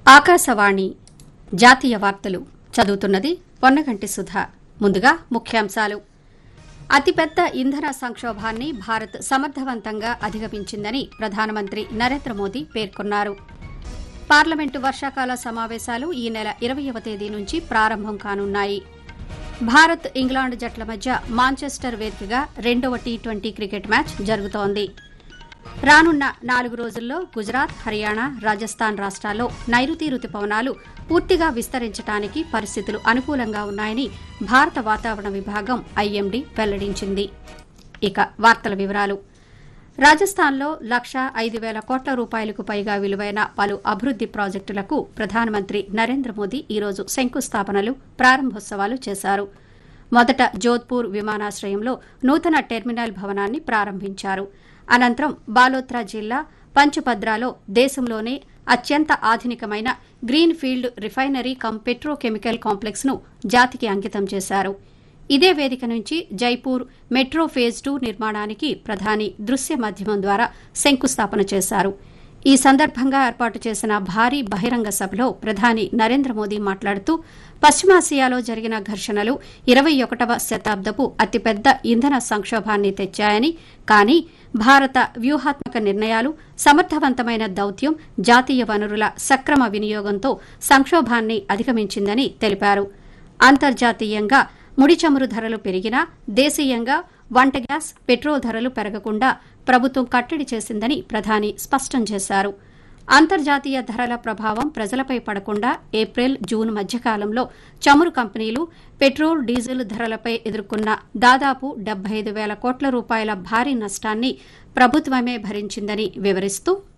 ఆకాశవాణి జాతీయ వార్తలు చదువుతున్నది పొన్నగంటి సుధ ముందుగా ముఖ్యాంశాలు అతిపెద్ద ఇంధన సంక్షోభాన్ని భారత్ సమర్థవంతంగా అధిగమించిందని ప్రధానమంత్రి నరేంద్ర మోదీ పేర్కొన్నారు పార్లమెంటు వర్షాకాల సమావేశాలు ఈ నెల ఇరవయవ తేదీ నుంచి ప్రారంభం కానున్నాయి భారత్ ఇంగ్లాండ్ జట్ల మధ్య మాంచెస్టర్ వేదికగా రెండవ టీ ట్వంటీ క్రికెట్ మ్యాచ్ జరుగుతోంది రానున్న నాలుగు రోజుల్లో గుజరాత్ హర్యానా రాజస్థాన్ రాష్ట్రాల్లో నైరుతి రుతుపవనాలు పూర్తిగా విస్తరించడానికి పరిస్థితులు అనుకూలంగా ఉన్నాయని భారత వాతావరణ విభాగం ఐఎండీ వెల్లడించింది ఇక వార్తల వివరాలు రాజస్థాన్లో లక్ష ఐదు వేల కోట్ల రూపాయలకు పైగా విలువైన పలు అభివృద్ది ప్రాజెక్టులకు ప్రధానమంత్రి నరేంద్ర మోదీ ఈరోజు శంకుస్థాపనలు ప్రారంభోత్సవాలు చేశారు మొదట జోధ్పూర్ విమానాశ్రయంలో నూతన టెర్మినల్ భవనాన్ని ప్రారంభించారు అనంతరం బాలోత్రా జిల్లా పంచపద్రాలో దేశంలోనే అత్యంత ఆధునికమైన green field refinery cum petrochemical complex ను జాతికి అంకితం చేశారు ఇదే వేదిక నుంచి జైపూర్ మెట్రో ఫేజ్ టూ నిర్మాణానికి ప్రధాని దృశ్య మాధ్యమం ద్వారా శంకుస్థాపన చేశారు ఈ సందర్భంగా ఏర్పాటు చేసిన భారీ బహిరంగ సభలో ప్రధాని నరేంద్ర మోదీ మాట్లాడుతూ పశ్చిమాసియాలో జరిగిన ఘర్షణలు ఇరవై ఒకటవ శతాబ్దపు అతిపెద్ద ఇంధన సంక్షోభాన్ని తెచ్చాయని కానీ భారత వ్యూహాత్మక నిర్ణయాలు సమర్థవంతమైన దౌత్యం జాతీయ వనరుల సక్రమ వినియోగంతో సంక్షోభాన్ని అధిగమించిందని తెలిపారు అంతర్జాతీయంగా ముడి చమురు ధరలు పెరిగినా దేశీయంగా వంట గ్యాస్ పెట్రోల్ ధరలు పెరగకుండా ప్రభుత్వం కట్టడి చేసిందని ప్రధాని స్పష్టం చేశారు అంతర్జాతీయ ధరల ప్రభావం ప్రజలపై పడకుండా ఏప్రిల్ జూన్ మధ్యకాలంలో చమురు కంపెనీలు పెట్రోల్ డీజిల్ ధరలపై ఎదుర్కొన్న దాదాపు డెబ్బై ఐదు వేల కోట్ల రూపాయల భారీ నష్టాన్ని ప్రభుత్వమే భరించిందని వివరిస్తూ